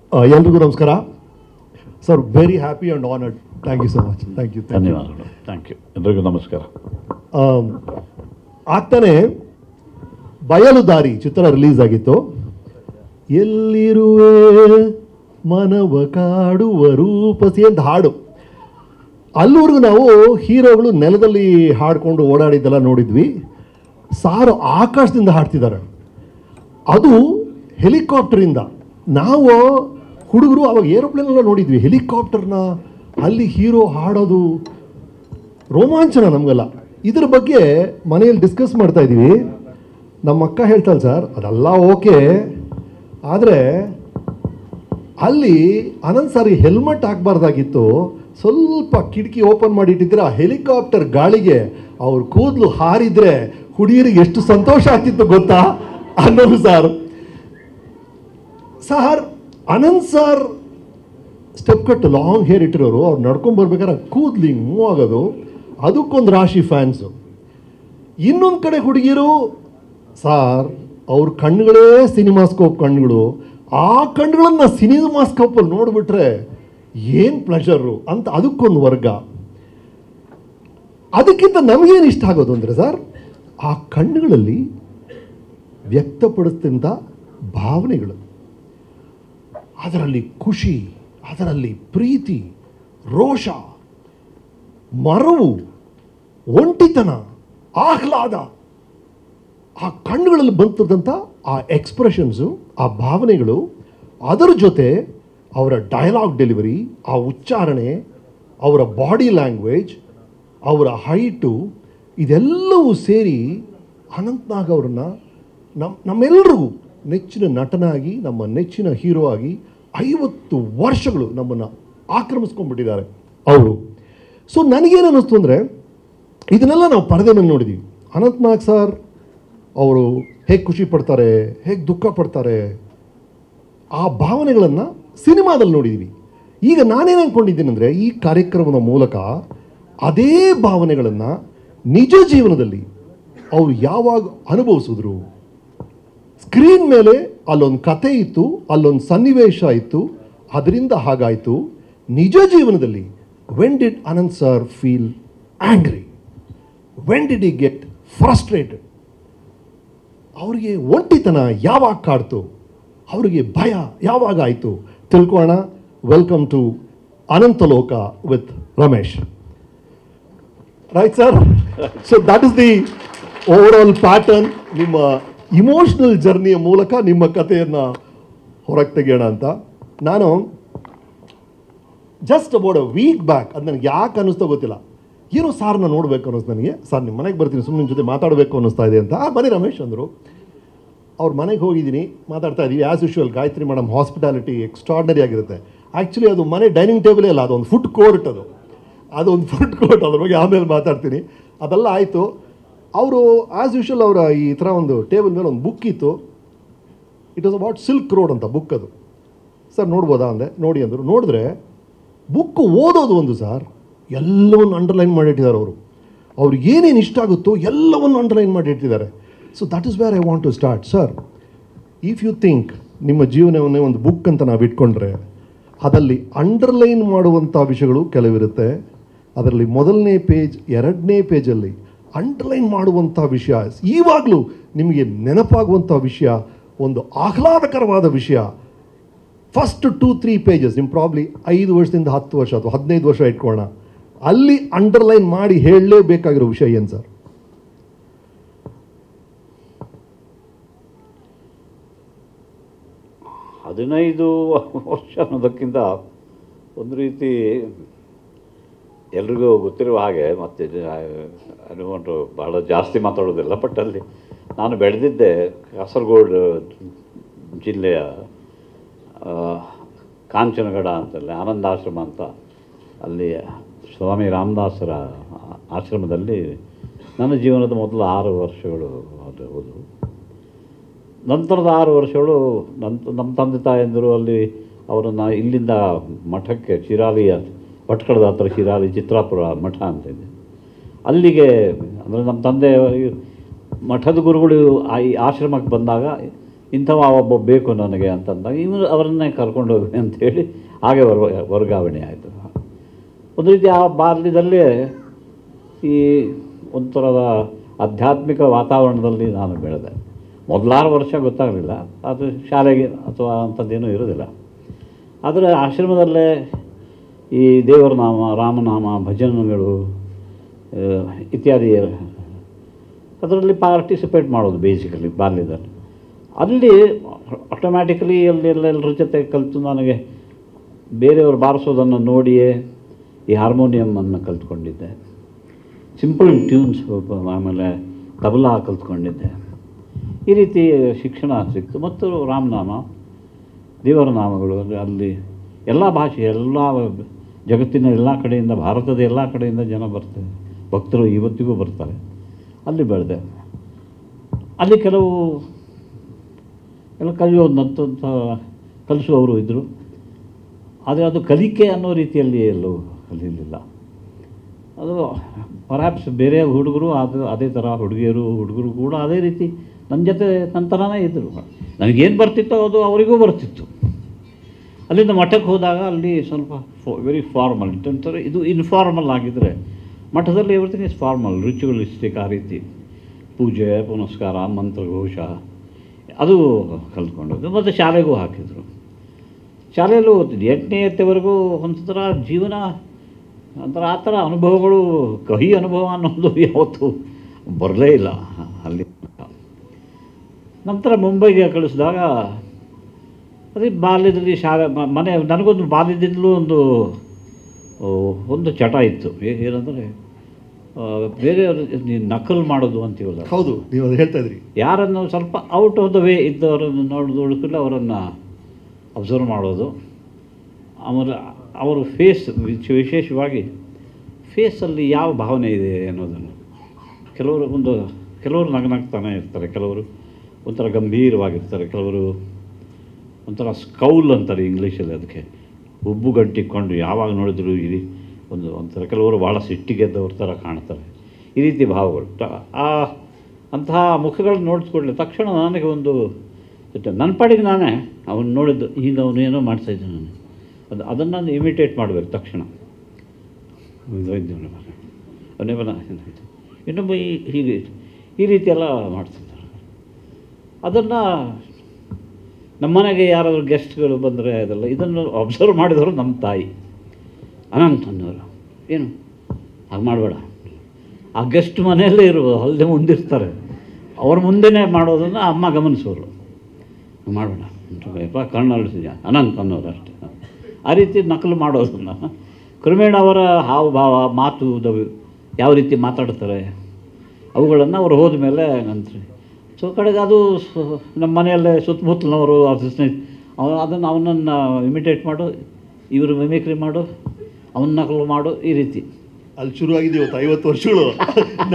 ಎಲ್ರಿಗೂ ನಮಸ್ಕಾರ sir very happy and honoured thank you so much thank you thank you ಧನ್ಯವಾದಗಳು thank you ಎಲ್ರಿಗೂ ನಮಸ್ಕಾರ ಆಮ್, ಆಗ್ತಾನೆ ಬಯಲು ದಾರಿ ಚಿತ್ರ ರಿಲೀಸ್ ಆಗಿತ್ತು ಎಲ್ಲಿರುವೆ ಮನವ ಕಾಡುವ ರೂಪಸಿ ಅಂತ ಹಾಡು ಅಲ್ಲಿವರೆಗೂ ನಾವು ಹೀರೋಗಳು ನೆಲದಲ್ಲಿ ಹಾಡ್ಕೊಂಡು ಓಡಾಡಿದ್ದೆಲ್ಲ ನೋಡಿದ್ವಿ ಸಾರು ಆಕಾಶದಿಂದ ಹಾಡ್ತಿದ್ದಾರೆ ಅದು ಹೆಲಿಕಾಪ್ಟರಿಂದ ನಾವು ಹುಡುಗರು ಅವಾಗ ಏರೋಪ್ಲೇನ್ ಎಲ್ಲ ನೋಡಿದ್ವಿ ಹೆಲಿಕಾಪ್ಟರ್ನ ಅಲ್ಲಿ ಹೀರೋ ಹಾಡೋದು ರೋಮಾಂಚನ ನಮಗೆಲ್ಲ ಇದ್ರ ಬಗ್ಗೆ ಮನೆಯಲ್ಲಿ ಡಿಸ್ಕಸ್ ಮಾಡ್ತಾ ಇದ್ದೀವಿ ನಮ್ಮ ಅಕ್ಕ ಹೇಳ್ತಾಳೆ ಸರ್ ಅದೆಲ್ಲ ಓಕೆ ಆದರೆ ಅಲ್ಲಿ ಅನಂತ್ ಸಾರಿ ಹೆಲ್ಮೆಟ್ ಹಾಕ್ಬಾರ್ದಾಗಿತ್ತು ಸ್ವಲ್ಪ ಕಿಟಕಿ ಓಪನ್ ಮಾಡಿ ಇಟ್ಟಿದ್ರೆ ಆ ಹೆಲಿಕಾಪ್ಟರ್ ಗಾಳಿಗೆ ಅವ್ರ ಕೂದಲು ಹಾರಿದ್ರೆ ಹುಡುಗಿರಿಗೆ ಎಷ್ಟು ಸಂತೋಷ ಆಗ್ತಿತ್ತು ಗೊತ್ತಾ ಅನ್ನೋದು sir sir Anant sir step cut long hair ಇಟ್ಟಿರೋರು ಅವ್ರು ನಡ್ಕೊಂಡ್ ಬರ್ಬೇಕಾದ್ರೆ ಕೂದ್ಲು ಹಿಂಗೆ ಮೂವ್ ಆಗೋದು ಅದಕ್ಕೊಂದು ರಾಶಿ ಫ್ಯಾನ್ಸು ಇನ್ನೊಂದು ಕಡೆ ಹುಡುಗಿರು ಸಾರ್ ಅವ್ರ ಕಣ್ಣುಗಳೇ ಸಿನಿಮಾಸ್ಕೋಪ್ ಕಣ್ಣುಗಳು ಆ ಕಣ್ಣುಗಳನ್ನ ಸಿನಿಮಾಸ್ಕೋಪಲ್ಲಿ ನೋಡಿಬಿಟ್ರೆ ಏನು ಪ್ಲೆಷರು ಅಂತ ಅದಕ್ಕೊಂದು ವರ್ಗ ಅದಕ್ಕಿಂತ ನಮಗೇನು ಇಷ್ಟ ಆಗೋದು ಅಂದರೆ ಸರ್ ಆ ಕಣ್ಣುಗಳಲ್ಲಿ ವ್ಯಕ್ತಪಡಿಸ್ತಿದ್ದ ಭಾವನೆಗಳು ಅದರಲ್ಲಿ ಖುಷಿ ಅದರಲ್ಲಿ ಪ್ರೀತಿ ರೋಷ ಮರವು ಒಂಟಿತನ ಆಹ್ಲಾದ ಆ ಕಣ್ಣುಗಳಲ್ಲಿ ಬಂತದಂಥ ಆ ಎಕ್ಸ್ಪ್ರೆಷನ್ಸು ಆ ಭಾವನೆಗಳು ಅದರ ಜೊತೆ ಅವರ ಡಯಲಾಗ್ ಡೆಲಿವರಿ ಆ ಉಚ್ಚಾರಣೆ ಅವರ ಬಾಡಿ ಲ್ಯಾಂಗ್ವೇಜ್ ಅವರ ಹೈಟು ಇದೆಲ್ಲವೂ ಸೇರಿ ಅನಂತ್ನಾಗ್ ಅವ್ರನ್ನ ನಮ್ಮ ನಮ್ಮೆಲ್ಲರಿಗೂ ನೆಚ್ಚಿನ ನಟನಾಗಿ ನಮ್ಮ ನೆಚ್ಚಿನ ಹೀರೋ ಆಗಿ ಐವತ್ತು ವರ್ಷಗಳು ನಮ್ಮನ್ನು ಆಕ್ರಮಿಸ್ಕೊಂಡ್ಬಿಟ್ಟಿದ್ದಾರೆ ಅವರು ಸೊ ನನಗೇನು ಅನ್ನಿಸ್ತು ಅಂದರೆ ಇದನ್ನೆಲ್ಲ ನಾವು ಪರದೆ ಮೇಲೆ ನೋಡಿದ್ದೀವಿ ಅನಂತ್ನಾಗ್ ಸರ್ ಅವರು ಹೇಗೆ ಖುಷಿ ಪಡ್ತಾರೆ ಹೇಗೆ ದುಃಖ ಪಡ್ತಾರೆ ಆ ಭಾವನೆಗಳನ್ನು ಸಿನಿಮಾದಲ್ಲಿ ನೋಡಿದ್ದೀವಿ ಈಗ ನಾನೇನು ಅಂದ್ಕೊಂಡಿದ್ದೀನಿ ಅಂದರೆ ಈ ಕಾರ್ಯಕ್ರಮದ ಮೂಲಕ ಅದೇ ಭಾವನೆಗಳನ್ನು ನಿಜ ಜೀವನದಲ್ಲಿ ಅವರು ಯಾವಾಗ ಅನುಭವಿಸಿದ್ರು ಸ್ಕ್ರೀನ್ ಮೇಲೆ ಅಲ್ಲೊಂದು ಕತೆ ಇತ್ತು ಅಲ್ಲೊಂದು ಸನ್ನಿವೇಶ ಇತ್ತು ಅದರಿಂದ ಹಾಗಾಯಿತು ನಿಜ ಜೀವನದಲ್ಲಿ when did Anant sir feel angry when did he get frustrated ಅವರಿಗೆ ಒಂಟಿತನ ಯಾವಾಗ ಕಾಡ್ತು ಅವರಿಗೆ ಭಯ ಯಾವಾಗ ಆಯಿತು ತಿಳ್ಕೊಳ್ಳೋಣ welcome to Anantaloka with Ramesh right sir so that is the overall pattern ನಿಮ್ಮ ಇಮೋಷ್ನಲ್ ಜರ್ನಿಯ ಮೂಲಕ ನಿಮ್ಮ ಕಥೆಯನ್ನು ಹೊರಗೆ ತೆಗೆಯೋಣ ಅಂತ ನಾನು just about a week back ಅದು ನನಗೆ ಯಾಕೆ ಅನ್ನಿಸ್ತೋ ಗೊತ್ತಿಲ್ಲ ಏನೋ ಸಾರ್ನ ನೋಡಬೇಕು ಅನ್ನಿಸ್ತು ನನಗೆ ಸರ್ ನಿಮ್ಮ ಮನೆಗೆ ಬರ್ತೀನಿ ಸುಮ್ಮನೆ ಜೊತೆ ಮಾತಾಡಬೇಕು ಅನ್ನಿಸ್ತಾ ಇದೆ ಅಂತ ಆ, ಬನ್ನಿ ರಮೇಶ್ ಅಂದರು ಅವ್ರ ಮನೆಗೆ ಹೋಗಿದ್ದೀನಿ ಮಾತಾಡ್ತಾ ಇದ್ದೀವಿ as usual Gayatri madam hospitality extraordinary ಆಗಿರುತ್ತೆ ಆ್ಯಕ್ಚುಲಿ ಅದು ಮನೆ ಡೈನಿಂಗ್ ಟೇಬಲೇ ಅಲ್ಲ ಅದೊಂದು ಫುಡ್ ಕೋರ್ಟ್ ಅದು ಅದೊಂದು ಫುಡ್ ಕೋರ್ಟ್ ಅದ್ರ ಬಗ್ಗೆ ಆಮೇಲೆ ಮಾತಾಡ್ತೀನಿ ಅದೆಲ್ಲ ಆಯಿತು ಅವರು ಆ್ಯಸ್ ಯೂಶುವಲ್ ಅವರ ಈ ಥರ ಒಂದು ಟೇಬಲ್ ಮೇಲೆ ಒಂದು ಬುಕ್ ಇತ್ತು it was about Silk Road ಅಂತ ಬುಕ್ ಅದು ಸರ್ ನೋಡ್ಬೋದಾ ಅಂದೆ ನೋಡಿ ಅಂದರು ನೋಡಿದ್ರೆ ಬುಕ್ ಓದೋದು ಒಂದು ಸರ್ ಎಲ್ಲವನ್ನು ಅಂಡರ್ಲೈನ್ ಮಾಡಿಟ್ಟಿದ್ದಾರೆ ಅವರು ಅವ್ರಿಗೆ ಏನೇನು ಇಷ್ಟ ಆಗುತ್ತೋ ಎಲ್ಲವನ್ನು ಅಂಡರ್ಲೈನ್ ಮಾಡಿಟ್ಟಿದ್ದಾರೆ so that is where I want to start sir if you think ನಿಮ್ಮ ಜೀವನವನ್ನೇ ಒಂದು ಬುಕ್ ಅಂತ ನಾವು ಇಟ್ಕೊಂಡ್ರೆ ಅದರಲ್ಲಿ ಅಂಡರ್ಲೈನ್ ಮಾಡುವಂಥ ವಿಷಯಗಳು ಕೆಲವಿರುತ್ತೆ ಅದರಲ್ಲಿ ಮೊದಲನೇ ಪೇಜ್ ಎರಡನೇ ಪೇಜಲ್ಲಿ ಅಂಡರ್ಲೈನ್ ಮಾಡುವಂಥ ವಿಷಯ ಈವಾಗಲೂ ನಿಮಗೆ ನೆನಪಾಗುವಂಥ ವಿಷಯ ಒಂದು ಆಹ್ಲಾದಕರವಾದ ವಿಷಯ ಫಸ್ಟ್ ಟೂ ತ್ರೀ ಪೇಜಸ್ ನಿಮ್ಮ ಪ್ರಾಬ್ಲಿ ಐದು ವರ್ಷದಿಂದ ಹತ್ತು ವರ್ಷ ಅಥವಾ ಹದಿನೈದು ವರ್ಷ ಇಟ್ಕೊಳ್ಳೋಣ ಅಲ್ಲಿ ಅಂಡರ್ಲೈನ್ ಮಾಡಿ ಹೇಳಲೇಬೇಕಾಗಿರೋ ವಿಷಯ ಏನು ಸರ್ ಹದಿನೈದು ವರ್ಷ ಅನ್ನೋದಕ್ಕಿಂತ ಒಂದು ರೀತಿ ಎಲ್ರಿಗೂ ಗೊತ್ತಿರುವ ಹಾಗೆ ಮತ್ತೆ ಅನುಗೊಂಡು ಭಾಳ ಜಾಸ್ತಿ ಮಾತಾಡೋದಿಲ್ಲ ಬಟ್ ಅಲ್ಲಿ ನಾನು ಬೆಳೆದಿದ್ದೆ ಕಾಸರಗೋಡು ಜಿಲ್ಲೆಯ ಆ, ಕಾಂಚನಗಡ ಅಂತಲ್ಲಿ ಆನಂದಾಶ್ರಮ ಅಂತ ಅಲ್ಲಿ ಸ್ವಾಮಿ ರಾಮದಾಸರ ಆಶ್ರಮದಲ್ಲಿ ನನ್ನ ಜೀವನದ ಮೊದಲ ಆರು ವರ್ಷಗಳು ಅದು ಹೌದು ನಂತರದ ಆರು ವರ್ಷಗಳು ನಂತ ನಮ್ಮ ತಂದೆ ತಾಯಂದಿರು ಅಲ್ಲಿ ಅವರನ್ನು ಇಲ್ಲಿಂದ ಮಠಕ್ಕೆ ಶಿರಾಲಿಯ ಭಟ್ಕಳದ ಹತ್ರ ಶಿರಾಲಿ ಚಿತ್ರಾಪುರ ಮಠ ಅಂತ ಇದೆ ಅಲ್ಲಿಗೆ ಅಂದರೆ ನಮ್ಮ ತಂದೆ ಈ ಮಠದ ಗುರುಗಳು ಆ ಈ ಆಶ್ರಮಕ್ಕೆ ಬಂದಾಗ ಇಂಥವ ಒಬ್ಬ ಬೇಕು ನನಗೆ ಅಂತಂದಾಗ ಇವರು ಅವರನ್ನೇ ಕರ್ಕೊಂಡು ಹೋಗಿ ಅಂತೇಳಿ ಹಾಗೆ ವರ್ ವರ್ಗಾವಣೆ ಆಯಿತು ಒಂದು ರೀತಿ ಆ ಬಾಲ್ಯದಲ್ಲೇ ಈ ಒಂಥರದ ಆಧ್ಯಾತ್ಮಿಕ ವಾತಾವರಣದಲ್ಲಿ ನಾನು ಬೆಳೆದೆ ಮೊದಲಾರು ವರ್ಷ ಗೊತ್ತಾಗಲಿಲ್ಲ ಅದು ಶಾಲೆಗೆ ಅಥವಾ ಅಂಥದ್ದೇನೂ ಇರೋದಿಲ್ಲ ಆದರೆ ಆಶ್ರಮದಲ್ಲೇ ಈ ದೇವರ ನಾಮ ರಾಮನಾಮ ಭಜನೆಗಳು ಆ, ಇತ್ಯಾದಿ ಅದರಲ್ಲಿ ಪಾರ್ಟಿಸಿಪೇಟ್ ಮಾಡೋದು ಬೇಸಿಕಲಿ ಬಾಲ್ಯದಲ್ಲಿ ಅಲ್ಲಿ ಆಟೋಮ್ಯಾಟಿಕಲಿ ಅಲ್ಲಿ ಎಲ್ಲರ ಜೊತೆ ಕಲಿತು ನನಗೆ ಬೇರೆಯವರು ಬಾರಿಸೋದನ್ನು ನೋಡಿಯೇ ಈ ಹಾರ್ಮೋನಿಯಮನ್ನು ಕಲ್ತ್ಕೊಂಡಿದ್ದೆ ಸಿಂಪಲ್ ಟ್ಯೂನ್ಸ್ ಆಮೇಲೆ ತಬಲಾ ಕಲ್ತ್ಕೊಂಡಿದ್ದೆ ಈ ರೀತಿ ಶಿಕ್ಷಣ ಸಿಕ್ತು ಮತ್ತು ರಾಮನಾಮ ದೇವರ ನಾಮಗಳು ಅಂದರೆ ಅಲ್ಲಿ ಎಲ್ಲ ಭಾಷೆ ಎಲ್ಲ ಜಗತ್ತಿನ ಎಲ್ಲ ಕಡೆಯಿಂದ ಭಾರತದ ಎಲ್ಲ ಕಡೆಯಿಂದ ಜನ ಬರ್ತಾರೆ ಭಕ್ತರು ಇವತ್ತಿಗೂ ಬರ್ತಾರೆ ಅಲ್ಲಿ ಬೆಳೆದೆ ಅಲ್ಲಿ ಕೆಲವು ಎಲ್ಲ ಕಲಿಯೋದಂತ ಕಲಿಸುವವರು ಇದ್ದರು ಆದರೆ ಅದು ಕಲಿಕೆ ಅನ್ನೋ ರೀತಿಯಲ್ಲಿ ಎಲ್ಲೂ ಕಲೀಲಿಲ್ಲ ಅದು ಪರ್ಹ್ಯಾಪ್ಸ್ ಬೇರೆ ಹುಡುಗರು ಅದು ಅದೇ ಥರ ಹುಡುಗಿಯರು ಹುಡುಗರು ಕೂಡ ಅದೇ ರೀತಿ ನನ್ನ ಜೊತೆ ನನ್ನ ಥರನೇ ಇದ್ದರು ನನಗೇನು ಬರ್ತಿತ್ತೋ ಅದು ಅವರಿಗೂ ಬರ್ತಿತ್ತು ಅಲ್ಲಿಂದ ಮಠಕ್ಕೆ ಹೋದಾಗ ಅಲ್ಲಿ ಸ್ವಲ್ಪ ವೆರಿ ಫಾರ್ಮಲ್ ಒಂಥರ ಇದು ಇನ್ಫಾರ್ಮಲ್ ಆಗಿದ್ದರೆ ಮಠದಲ್ಲಿ ಎವ್ರಿಥಿಂಗ್ ಇಸ್ ಫಾರ್ಮಲ್ ರಿಚುವಲಿಸ್ಟಿಕ್ ಆ ರೀತಿ ಪೂಜೆ ಪುನಸ್ಕಾರ ಮಂತ್ರಘೋಷ ಅದು ಕಲ್ತ್ಕೊಂಡದ್ದು ಮತ್ತು ಶಾಲೆಗೂ ಹಾಕಿದರು ಶಾಲೆಯಲ್ಲೂ ಓದ್ತಿದ್ದೆ ಎಂಟನೇ ಎತ್ತವರೆಗೂ ಒಂಥರ ಜೀವನ ಒಂಥರ ಆ ಥರ ಅನುಭವಗಳು ಕಹಿ ಅನುಭವ ಅನ್ನೋದು ಯಾವತ್ತೂ ಬರಲೇ ಇಲ್ಲ ಅಲ್ಲಿ ನಂತರ ಮುಂಬೈಗೆ ಕಳಿಸಿದಾಗ ಅದೇ ಬಾಲ್ಯದಲ್ಲಿ ಶಾಲೆ ಮ- ಮನೆ ನನಗೊಂದು ಬಾಲ್ಯದಿಂದಲೂ ಒಂದು ಆ, ಒಂದು ಚಟ ಇತ್ತು ಏ- ಏನಂದರೆ ಬೇರೆಯವರು ನಕಲ್ ಮಾಡೋದು ಅಂತೀವಲ್ಲ ಹೌದು ನೀವು ಅದು ಹೇಳ್ತಾ ಇದ್ರಿ ಯಾರನ್ನು ಸ್ವಲ್ಪ ಔಟ್ ಆಫ್ ದ ವೇ ಇದ್ದವರನ್ನು ನೋಡೋದು ಹುಡುಕಲು ಅವರನ್ನು ಅಬ್ಸರ್ವ್ ಮಾಡೋದು ಆಮೇಲೆ ಅವರು ಫೇಸ್ ವಿಶೇಷವಾಗಿ ಫೇಸಲ್ಲಿ ಯಾವ ಭಾವನೆ ಇದೆ ಅನ್ನೋದನ್ನು ಕೆಲವರು ಒಂದು ಕೆಲವರು ನಗನಗ್ತಾನೆ ಇರ್ತಾರೆ ಕೆಲವರು ಒಂಥರ ಗಂಭೀರವಾಗಿರ್ತಾರೆ ಕೆಲವರು ಒಂಥರ ಸ್ಕೌಲ್ ಅಂತಾರೆ ಇಂಗ್ಲೀಷಲ್ಲಿ ಅದಕ್ಕೆ ಉಬ್ಬು ಗಂಟಿಕೊಂಡು ಯಾವಾಗ ನೋಡಿದ್ರು ಇಲ್ಲಿ ಒಂದು ಒಂಥರ ಕೆಲವರು ಭಾಳ ಸಿಟ್ಟಿಗೆದ್ದವ್ರ ಥರ ಕಾಣ್ತಾರೆ ಈ ರೀತಿ ಭಾವಗಳು ತ- ಆ ಅಂತಹ ಮುಖಗಳನ್ನ ನೋಡಿಸ್ಕೊಳ್ಳಿ ತಕ್ಷಣ ನನಗೆ ಒಂದು ಇತ್ತು. ನನ್ನ ಪಾಡಿಗೆ ನಾನೇ ಅವನು ನೋಡಿದ್ದು ಈಗ ಅವನು ಏನೋ ಮಾಡ್ತಾಯಿದ್ದೆ ನಾನು ಅದು ಅದನ್ನು ನಾನು ಇಮಿಟೇಟ್ ಮಾಡಬೇಕು ತಕ್ಷಣ ಅವನೇ ಬನ ಇನ್ನೊಬ್ಬ ಈ ಹೀಗೆ ಈ ರೀತಿ ಎಲ್ಲ ಮಾಡ್ತಿದ್ದಾರೆ ಅದನ್ನು ನಮ್ಮನೆಗೆ ಯಾರಾದರೂ ಗೆಸ್ಟ್ಗಳು ಬಂದರೆ ಅದೆಲ್ಲ ಇದನ್ನು ಅಬ್ಸರ್ವ್ ಮಾಡಿದವರು ನಮ್ಮ ತಾಯಿ ಅನಂತ್ ಅನ್ನೋರು ಏನು ಹಾಗೆ ಮಾಡಬೇಡ ಆ ಗೆಸ್ಟ್ ಮನೆಯಲ್ಲೇ ಇರು ಅಲ್ಲದೆ ಮುಂದಿರ್ತಾರೆ ಅವ್ರ ಮುಂದೆನೇ ಮಾಡೋದನ್ನು ಅಮ್ಮ ಗಮನಿಸೋರು ಮಾಡಬೇಡ ಯಪ್ಪ ಕಣ್ಣು ಅಳಿಸಿದ್ಯಾ ಅನಂತ್ ಅನ್ನೋರು ಅಷ್ಟೇ ಆ ರೀತಿ ನಕಲು ಮಾಡೋದನ್ನು ಕ್ರಮೇಣ ಅವರ ಹಾವಭಾವ ಮಾತು ದವ್- ಯಾವ ರೀತಿ ಮಾತಾಡ್ತಾರೆ ಅವುಗಳನ್ನು ಅವ್ರು ಹೋದ ಮೇಲೆ ನಂತರ ಸೊ ಕಡೆಗೆ ಅದು ಸ- ನಮ್ಮ ಮನೆಯಲ್ಲೇ ಸುತ್ತಮುತ್ತಲಿನವರು ಅದು ಸ್ನೇಹಿತ ಅವ ಅದನ್ನು ಅವನನ್ನು ಇಮಿಟೇಟ್ ಮಾಡು ಇವರು ಮಿಮಿಕ್ರಿ ಮಾಡು ಅವನ ನಕಲು ಮಾಡು ಈ ರೀತಿ ಅಲ್ಲಿ ಶುರುವಾಗಿದೆ ಇವತ್ತು ಐವತ್ತು ವರ್ಷಗಳು